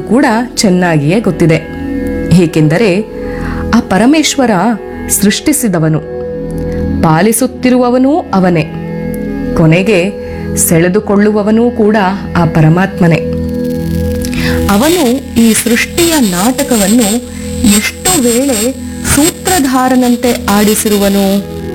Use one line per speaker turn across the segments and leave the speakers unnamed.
ಕೂಡ ಚೆನ್ನಾಗಿಯೇ ಗೊತ್ತಿದೆ ಏಕೆಂದರೆ ಆ ಪರಮೇಶ್ವರ ಸೃಷ್ಟಿಸಿದವನು ಪಾಲಿಸುತ್ತಿರುವವನೂ ಅವನೇ ಕೊನೆಗೆ ಸೆಳೆದುಕೊಳ್ಳುವವನೂ ಕೂಡ ಆ ಪರಮಾತ್ಮನೇ ಅವನು ಈ ಸೃಷ್ಟಿಯ ನಾಟಕವನ್ನು ಎಷ್ಟು ವೇಳೆ ಸೂತ್ರಧಾರನಂತೆ ಆಡಿಸಿರುವನು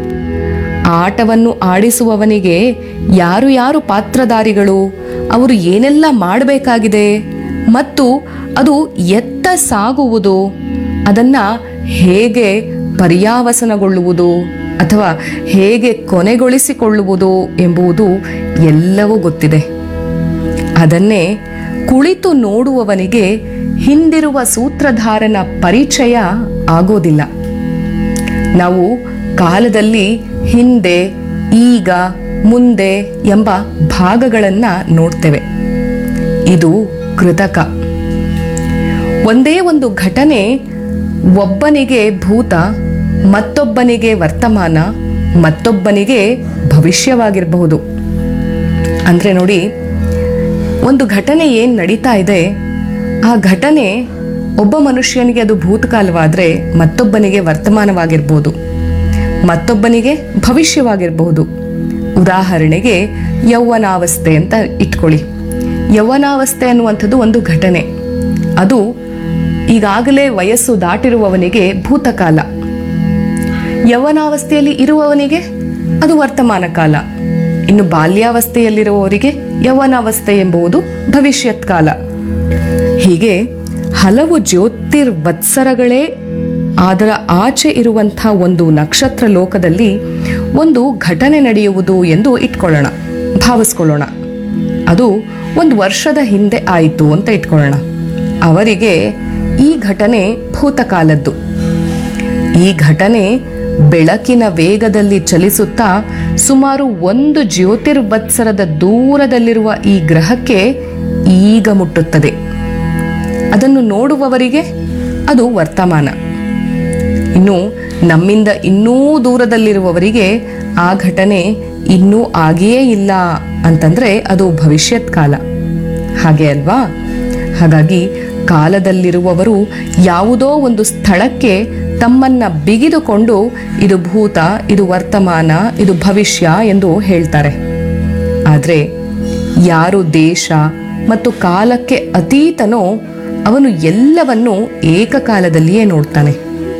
ಆಟವನ್ನು ಆಡಿಸುವವನಿಗೆ ಯಾರು ಯಾರು ಪಾತ್ರಧಾರಿಗಳು ಅವರು ಏನೆಲ್ಲ ಮಾಡಬೇಕಾಗಿದೆ ಮತ್ತು ಅದು ಎತ್ತ ಸಾಗುವುದು ಅದನ್ನ ಹೇಗೆ ಪರ್ಯಾವಸನಗೊಳ್ಳುವುದು ಅಥವಾ ಹೇಗೆ ಕೊನೆಗೊಳಿಸಿಕೊಳ್ಳುವುದು ಎಂಬುದು ಎಲ್ಲವೂ ಗೊತ್ತಿದೆ ಅದನ್ನೇ ಕುಳಿತು ನೋಡುವವನಿಗೆ ಹಿಂದಿರುವ ಸೂತ್ರಧಾರನ ಪರಿಚಯ ಆಗೋದಿಲ್ಲ ನಾವು ಕಾಲದಲ್ಲಿ ಹಿಂದೆ ಈಗ ಮುಂದೆ ಎಂಬ ಭಾಗಗಳನ್ನ ನೋಡ್ತೇವೆ ಇದು ಕೃತಕ ಒಂದೇ ಒಂದು ಘಟನೆ ಒಬ್ಬನಿಗೆ ಭೂತ ಮತ್ತೊಬ್ಬನಿಗೆ ವರ್ತಮಾನ ಮತ್ತೊಬ್ಬನಿಗೆ ಭವಿಷ್ಯವಾಗಿರಬಹುದು ಅಂದ್ರೆ ನೋಡಿ ಒಂದು ಘಟನೆ ಏನ್ ನಡೀತಾ ಇದೆ ಆ ಘಟನೆ ಒಬ್ಬ ಮನುಷ್ಯನಿಗೆ ಅದು ಭೂತಕಾಲವಾದ್ರೆ ಮತ್ತೊಬ್ಬನಿಗೆ ವರ್ತಮಾನವಾಗಿರ್ಬೋದು ಮತ್ತೊಬ್ಬನಿಗೆ ಭವಿಷ್ಯವಾಗಿರಬಹುದು ಉದಾಹರಣೆಗೆ ಯೌವನಾವಸ್ಥೆ ಅಂತ ಇಟ್ಕೊಳ್ಳಿ ಯೌವನಾವಸ್ಥೆ ಅನ್ನುವಂಥದ್ದು ಒಂದು ಘಟನೆ ಅದು ಈಗಾಗಲೇ ವಯಸ್ಸು ದಾಟಿರುವವನಿಗೆ ಭೂತಕಾಲ ಯೌವನಾವಸ್ಥೆಯಲ್ಲಿ ಇರುವವನಿಗೆ ಅದು ವರ್ತಮಾನ ಕಾಲ ಇನ್ನು ಬಾಲ್ಯಾವಸ್ಥೆಯಲ್ಲಿರುವವರಿಗೆ ಯೌವನಾವಸ್ಥೆ ಎಂಬುದು ಭವಿಷ್ಯತ್ ಕಾಲ ಹೀಗೆ ಹಲವು ಜ್ಯೋತಿರ್ವತ್ಸರಗಳೇ ಅದರ ಆಚೆ ಇರುವಂಥ ಒಂದು ನಕ್ಷತ್ರ ಲೋಕದಲ್ಲಿ ಒಂದು ಘಟನೆ ನಡೆಯುವುದು ಎಂದು ಇಟ್ಕೊಳ್ಳೋಣ ಭಾವಿಸ್ಕೊಳ್ಳೋಣ ಅದು ಒಂದು ವರ್ಷದ ಹಿಂದೆ ಆಯಿತು ಅಂತ ಇಟ್ಕೊಳ್ಳೋಣ ಅವರಿಗೆ ಈ ಘಟನೆ ಭೂತಕಾಲದ್ದು ಈ ಘಟನೆ ಬೆಳಕಿನ ವೇಗದಲ್ಲಿ ಚಲಿಸುತ್ತಾ ಸುಮಾರು ಒಂದು ಜ್ಯೋತಿರ್ವತ್ಸರದ ದೂರದಲ್ಲಿರುವ ಈ ಗ್ರಹಕ್ಕೆ ಈಗ ಮುಟ್ಟುತ್ತದೆ ಅದನ್ನು ನೋಡುವವರಿಗೆ ಅದು ವರ್ತಮಾನ ಇನ್ನು ನಮ್ಮಿಂದ ಇನ್ನೂ ದೂರದಲ್ಲಿರುವವರಿಗೆ ಆ ಘಟನೆ ಇನ್ನೂ ಆಗಿಯೇ ಇಲ್ಲ ಅಂತಂದ್ರೆ ಅದು ಭವಿಷ್ಯತ್ ಕಾಲ ಹಾಗೆ ಅಲ್ವಾ ಹಾಗಾಗಿ ಕಾಲದಲ್ಲಿರುವವರು ಯಾವುದೋ ಒಂದು ಸ್ಥಳಕ್ಕೆ ತಮ್ಮನ್ನ ಬಿಗಿದುಕೊಂಡು ಇದು ಭೂತ ಇದು ವರ್ತಮಾನ ಇದು ಭವಿಷ್ಯ ಎಂದು ಹೇಳ್ತಾರೆ ಆದರೆ ಯಾರು ದೇಶ ಮತ್ತು ಕಾಲಕ್ಕೆ ಅತೀತನೋ ಅವನು ಎಲ್ಲವನ್ನೂ ಏಕಕಾಲದಲ್ಲಿಯೇ ನೋಡ್ತಾನೆ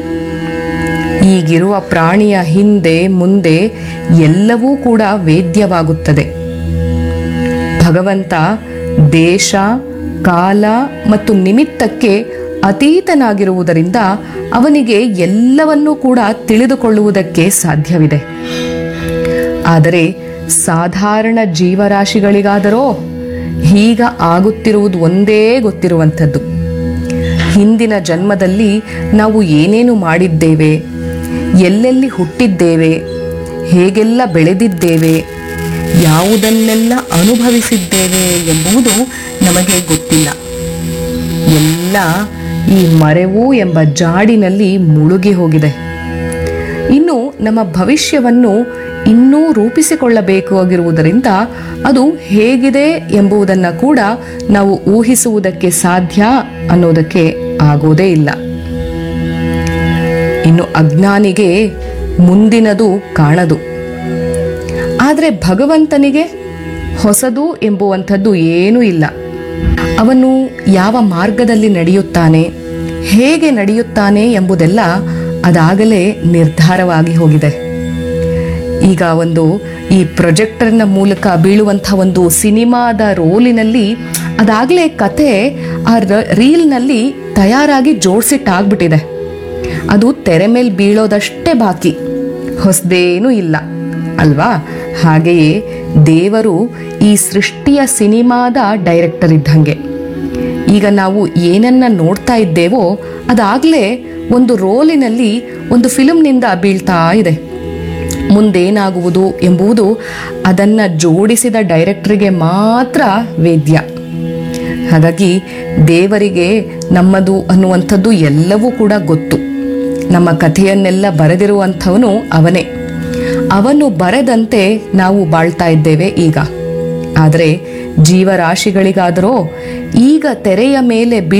ಈಗಿರುವ ಪ್ರಾಣಿಯ ಹಿಂದೆ ಮುಂದೆ ಎಲ್ಲವೂ ಕೂಡ ವೇದ್ಯವಾಗುತ್ತದೆ ಭಗವಂತ ದೇಶ ಕಾಲ ಮತ್ತು ನಿಮಿತ್ತಕ್ಕೆ ಅತೀತನಾಗಿರುವುದರಿಂದ ಅವನಿಗೆ ಎಲ್ಲವನ್ನೂ ಕೂಡ ತಿಳಿದುಕೊಳ್ಳುವುದಕ್ಕೆ ಸಾಧ್ಯವಿದೆ ಆದರೆ ಸಾಧಾರಣ ಜೀವರಾಶಿಗಳಿಗಾದರೋ ಹೀಗ ಆಗುತ್ತಿರುವುದು ಒಂದೇ ಗೊತ್ತಿರುವಂಥದ್ದು ಹಿಂದಿನ ಜನ್ಮದಲ್ಲಿ ನಾವು ಏನೇನು ಮಾಡಿದ್ದೇವೆ ಎಲ್ಲೆಲ್ಲಿ ಹುಟ್ಟಿದ್ದೇವೆ ಹೇಗೆಲ್ಲ ಬೆಳೆದಿದ್ದೇವೆ ಯಾವುದನ್ನೆಲ್ಲ ಅನುಭವಿಸಿದ್ದೇವೆ ಎಂಬುದು ನಮಗೆ ಗೊತ್ತಿಲ್ಲ ಎಲ್ಲ ಈ ಮರೆವು ಎಂಬ ಜಾಡಿನಲ್ಲಿ ಮುಳುಗಿ ಹೋಗಿದೆ ಇನ್ನು ನಮ್ಮ ಭವಿಷ್ಯವನ್ನು ಇನ್ನೂ ರೂಪಿಸಿಕೊಳ್ಳಬೇಕು ಆಗಿರುವುದರಿಂದ ಅದು ಹೇಗಿದೆ ಎಂಬುದನ್ನು ಕೂಡ ನಾವು ಊಹಿಸುವುದಕ್ಕೆ ಸಾಧ್ಯ ಅನ್ನೋದಕ್ಕೆ ಆಗೋದೇ ಇಲ್ಲ ಇನ್ನು ಅಜ್ಞಾನಿಗೆ ಮುಂದಿನದು ಕಾಣದು ಆದರೆ ಭಗವಂತನಿಗೆ ಹೊಸದು ಎಂಬುವಂಥದ್ದು ಏನೂ ಇಲ್ಲ ಅವನು ಯಾವ ಮಾರ್ಗದಲ್ಲಿ ನಡೆಯುತ್ತಾನೆ ಹೇಗೆ ನಡೆಯುತ್ತಾನೆ ಎಂಬುದೆಲ್ಲ ಅದಾಗಲೇ ನಿರ್ಧಾರವಾಗಿ ಹೋಗಿದೆ ಈಗ ಒಂದು ಈ ಪ್ರೊಜೆಕ್ಟರ್ನ ಮೂಲಕ ಬೀಳುವಂಥ ಒಂದು ಸಿನಿಮಾದ ರೋಲಿನಲ್ಲಿ ಅದಾಗಲೇ ಕತೆ ಆ ರ- ರೀಲ್ನಲ್ಲಿ ತಯಾರಾಗಿ ಜೋಡಿಸಿಟ್ಟಾಗ್ಬಿಟ್ಟಿದೆ ಅದು ತೆರೆ ಮೇಲೆ ಬೀಳೋದಷ್ಟೇ ಬಾಕಿ ಹೊಸದೇನೂ ಇಲ್ಲ ಅಲ್ವಾ ಹಾಗೆಯೇ ದೇವರು ಈ ಸೃಷ್ಟಿಯ ಸಿನಿಮಾದ ಡೈರೆಕ್ಟರ್ ಇದ್ದಂಗೆ ಈಗ ನಾವು ಏನನ್ನ ನೋಡ್ತಾ ಇದ್ದೇವೋ ಅದಾಗಲೇ ಒಂದು ರೋಲಿನಲ್ಲಿ ಒಂದು ಫಿಲ್ಮ್ನಿಂದ ಬೀಳ್ತಾ ಇದೆ ಮುಂದೇನಾಗುವುದು ಎಂಬುದು ಅದನ್ನ ಜೋಡಿಸಿದ ಡೈರೆಕ್ಟರ್ಗೆ ಮಾತ್ರ ವೇದ್ಯ ಹಾಗಾಗಿ ದೇವರಿಗೆ ನಮ್ಮದು ಅನ್ನುವಂಥದ್ದು ಎಲ್ಲವೂ ಕೂಡ ಗೊತ್ತು ನಮ್ಮ ಕಥೆಯನ್ನೆಲ್ಲ ಬರೆದಿರುವಂಥವನು ಅವನೇ ಅವನು ಬರೆದಂತೆ ನಾವು ಬಾಳ್ತಾ ಇದ್ದೇವೆ ಈಗ ಆದರೆ ಜೀವರಾಶಿಗಳಿಗಾದರೋ ಈಗ ತೆರೆಯ ಮೇಲೆ ಬೀ